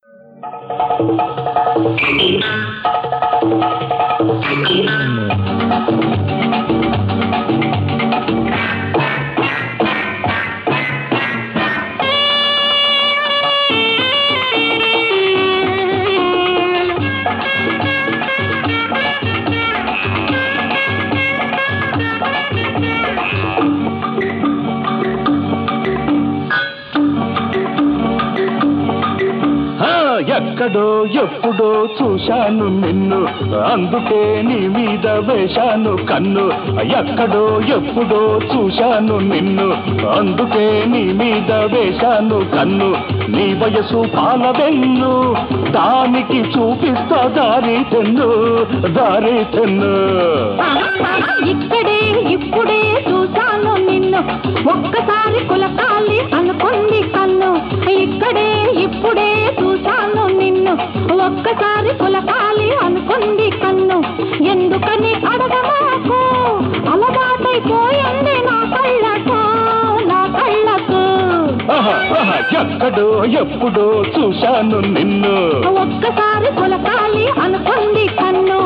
ఆ, ఎక్కడో ఎప్పుడో చూశాను నిన్ను అందుకే నీ మీద వేశాను కన్ను ఎక్కడో ఎప్పుడో చూశాను నిన్ను అందుకే నీ మీద వేశాను కన్ను నీ వయసు పాలవెన్ను దానికి చూపిస్తా దారి తెన్ను దారి తెన్ను ఇక్కడే ఇప్పుడే చూశాను నిన్ను ఒక్కసారి కులకాలి అనుకుంది కన్ను ఇక్కడే ఇప్పుడే చూశాను నిన్ను ఒక్కసారి కులకాలి అనుకుంది కన్ను ఎందుకని అడగమాకు అలవాటైపోయింది నా కళ్ళకు నా కళ్ళకు ఆహా, ఆహా, ఎక్కడో ఎప్పుడో చూశాను నిన్ను ఒక్కసారి కులకాలి అనుకుంది కన్ను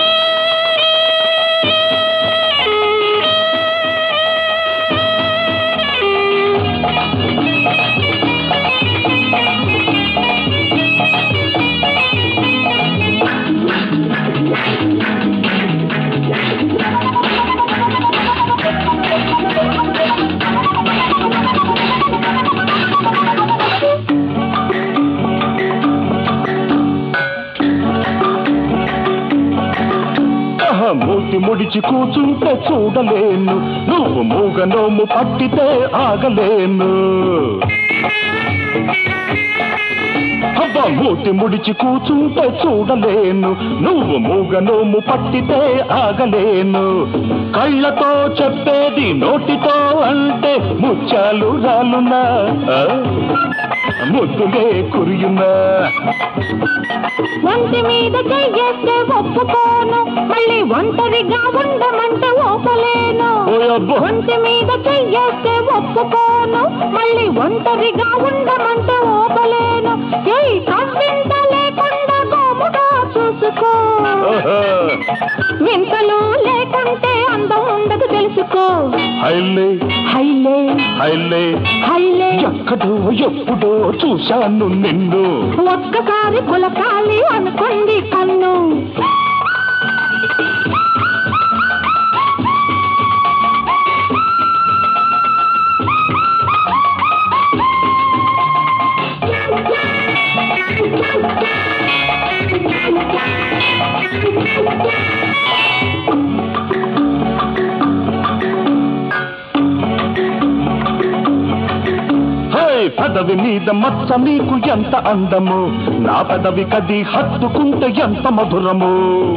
ఆహా, మూతి ముడిచి కూచుంటే చూడలేను నువ్వు మూగ నోము పట్టితే ఆగలేను అబ్బా మూతి ముడిచి కూచుంటే చూడలేను నువ్వు మూగ నోము పట్టితే ఆగలేను కళ్ళతో చెప్పేది నోటితో అంటే ముత్యాలు రాలునా ఆ? ముద్దులే కురియునా ఒంటి మీద చెయ్యేస్తే ఒప్పుకోను మళ్ళీ ఒంటరిగా ఉండమంటే ఓపలేను ఓయబ్బో ఒంటి మీద చెయ్యేస్తే ఒప్పుకోను మళ్ళీ ఒంటరిగా ఉండమంటే ఓపలేను ఏయ్ కవ్వింత లేకుండా గోముగా చూసుకో ఆహా. వింతలు లేకుంటే అందం ఉండదు తెలుసుకో హైలే హైలే హైలే హైలే ఎక్కడో ఎప్పుడో చూశాను నిన్ను ఒక్కసారి కులకాలి అనుకుంది కన్ను హే పదవి మీద మచ్చ నీకు ఎంత అందము నా పదవి కది హత్తుకుంటే ఎంత మధురము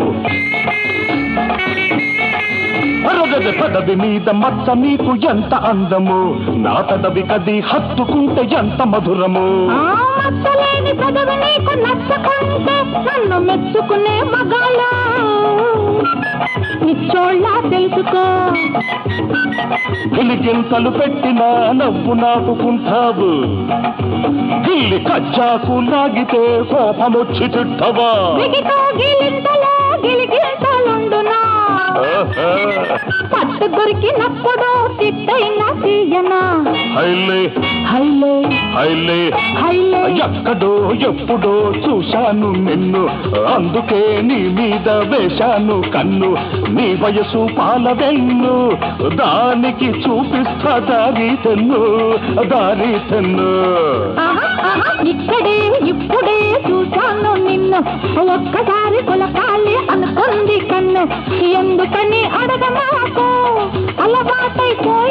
అరగది పదవి మీద మచ్చ నీకు ఎంత అందము నా పదవి కది హత్తుకుంటే ఎంత మధురము ఆ మచ్చలేని పదవి నీకు నచ్చకుంటే నన్ను మెచ్చుకునే మగాళ్ళ నిచ్చోళ్ళ తెలుసుకో గిలిగింతలు పెట్టిన నవ్వు నాపుకుంటావు గిల్లి కచ్చాకు లాగితే కోపమొచ్చి తిట్టవా దిగితో గిలింతలో గిలిగింతలుండునా ఆహా. పట్టు దొరికినప్పుడు తిట్టైనా తీయనా హైలే హైలే హైలే హైలే ఎక్కడో ఎప్పుడో చూశాను నిన్ను అందుకే నీ మీద వేశాను కన్ను నీ వయసు పాలవెన్ను దానికి చూపిస్తా దారి తెన్ను దారి తెన్ను ఆహా, ఆహా, ఇక్కడే ఇప్పుడే చూశాను నిన్ను ఒక్కసారి కులకాలి అనుకుంది కన్ను ఎందుకని అడగమాకు అలవాటైపోయి